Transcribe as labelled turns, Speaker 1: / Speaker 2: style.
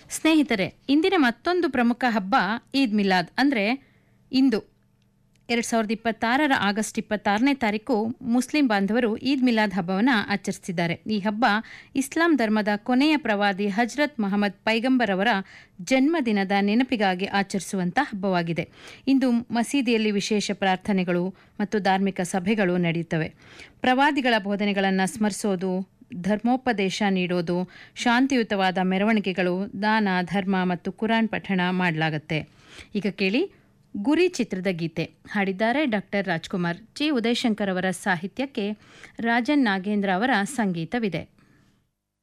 Speaker 1: ಸ್ನೇಹಿತರೆ ಇಂದಿನ ಮತ್ತೊಂದು ಪ್ರಮುಖ ಹಬ್ಬ ಈದ್ ಮಿಲಾದ್ ಅಂದರೆ ಇಂದು ಎರಡು ಸಾವಿರದ ಇಪ್ಪತ್ತಾರರ ಆಗಸ್ಟ್ ಇಪ್ಪತ್ತಾರನೇ ತಾರೀಕು ಮುಸ್ಲಿಂ ಬಾಂಧವರು ಈದ್ ಮಿಲಾದ್ ಹಬ್ಬವನ್ನು ಆಚರಿಸಿದ್ದಾರೆ ಈ ಹಬ್ಬ ಇಸ್ಲಾಂ ಧರ್ಮದ ಕೊನೆಯ ಪ್ರವಾದಿ ಹಜ್ರತ್ ಮಹಮ್ಮದ್ ಪೈಗಂಬರ್ ಅವರ ಜನ್ಮದಿನದ ನೆನಪಿಗಾಗಿ ಆಚರಿಸುವಂಥ ಹಬ್ಬವಾಗಿದೆ ಇಂದು ಮಸೀದಿಯಲ್ಲಿ ವಿಶೇಷ ಪ್ರಾರ್ಥನೆಗಳು ಮತ್ತು ಧಾರ್ಮಿಕ ಸಭೆಗಳು ನಡೆಯುತ್ತವೆ ಪ್ರವಾದಿಗಳ ಬೋಧನೆಗಳನ್ನು ಸ್ಮರಿಸೋದು ಧರ್ಮೋಪದೇಶ ನೀಡೋದು ಶಾಂತಿಯುತವಾದ ಮೆರವಣಿಗೆಗಳು ದಾನ ಧರ್ಮ ಮತ್ತು ಕುರಾನ್ ಪಠಣ ಮಾಡಲಾಗುತ್ತೆ ಈಗ ಕೇಳಿ ಗುರಿ ಚಿತ್ರದ ಗೀತೆ ಹಾಡಿದ್ದಾರೆ ಡಾಕ್ಟರ್ ರಾಜ್ಕುಮಾರ್ ಜಿ ಉದಯಶಂಕರ್ ಅವರ ಸಾಹಿತ್ಯಕ್ಕೆ ರಾಜನ್ ನಾಗೇಂದ್ರ ಅವರ ಸಂಗೀತವಿದೆ